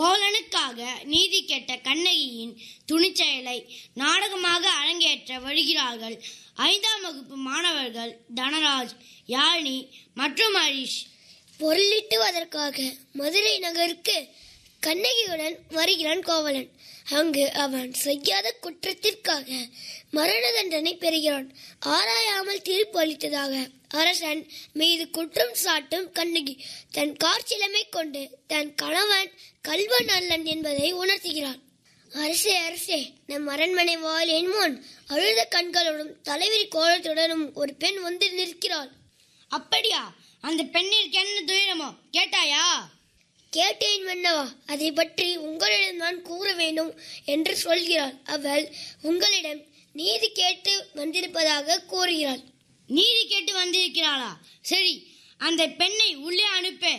கோவலனுக்காக நீதி கேட்ட கண்ணகியின் துணிச்செயலை நாடகமாக அரங்கேற்ற வருகிறார்கள் ஐந்தாம் வகுப்பு மாணவர்கள் தனராஜ் யாழினி மற்றும் ஹரிஷ் பொருளீட்டுவதற்காக மதுரை நகருக்கு கண்ணகியுடன் வருகிறான் கோவலன் அங்கு அவன் செய்யாத குற்றத்திற்காக மரண தண்டனை பெறுகிறான் ஆராயாமல் தீர்ப்பு அளித்ததாக அரசன் மீது குற்றம் சாட்டும் கண்ணகி தன் கார்ச்சிலமை கொண்டு தன் கணவன் கல்வன் அல்லன் என்பதை உணர்த்துகிறான் அரசே அரசே நம் அரண்மனை வாயிலின் முன் அழுத கண்களுடன் தலைவிரி கோலத்துடனும் ஒரு பெண் வந்து நிற்கிறாள் அப்படியா அந்த பெண்ணிற்கு என்ன துயரமோ கேட்டாயா கேட்டேன் மன்னவா அதை பற்றி உங்களிடம் நான் கூற வேண்டும் என்று சொல்கிறாள் அவள் உங்களிடம் நீதி கேட்டு வந்திருப்பதாக கூறுகிறாள் நீதி கேட்டு வந்திருக்கிறாளா சரி அந்த பெண்ணை உள்ளே அனுப்ப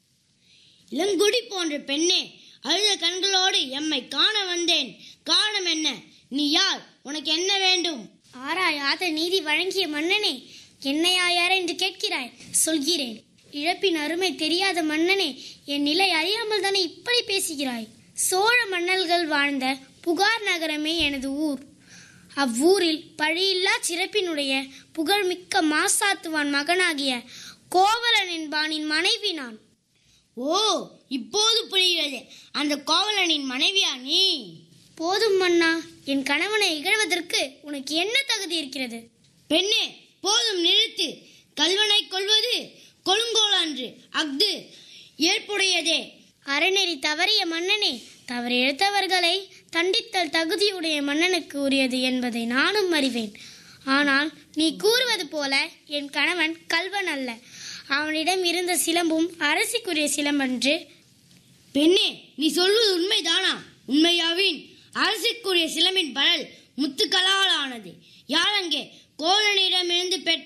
இளங்குடி போன்ற பெண்ணே அழுத கண்களோடு எம்மை காண வந்தேன் காரணம் என்ன நீ யார் உனக்கு என்ன வேண்டும் ஆராயாத நீதி வழங்கிய மன்னனே என்னையா யார் என்று கேட்கிறாய் சொல்கிறேன் இழப்பின் அருமை தெரியாத மன்னனே என் நிலை அறியாமல் தானே இப்படி பேசுகிறாய் சோழ மன்னர்கள் வாழ்ந்த புகார் நகரமே எனது ஊர் அவ்வூரில் பழியில்லா சிறப்பினுடைய புகழ்மிக்க மாசாத்துவான் மகனாகிய கோவலன் என்பானின் மனைவி நான் ஓ இப்போது புரிகிறது அந்த கோவலனின் மனைவியா நீ போதும் மன்னா என் கணவனை இகழ்வதற்கு உனக்கு என்ன தகுதி இருக்கிறது பெண்ணே போதும் நிறுத்து கல்வனை கொள்வது கொழுங்கோல் அன்று அஃது ஏற்புடையதே அறநெறி தவறிய மன்னனே தவறு இழுத்தவர்களை தண்டித்தல் தகுதியுடைய மன்னனுக்கு உரியது என்பதை நானும் அறிவேன் ஆனால் நீ கூறுவது போல என் கணவன் கல்வன் அல்ல அவனிடம் இருந்த சிலம்பும் அரசிக்குரிய சிலம்பன்று பெண்ணே நீ சொல்வது உண்மைதானா உண்மையாவின் அரசுக்குரிய சிலம்பின் பரல் முத்துக்களால் ஆனது யார் அங்கே கோவலனிடமிருந்து பெற்ற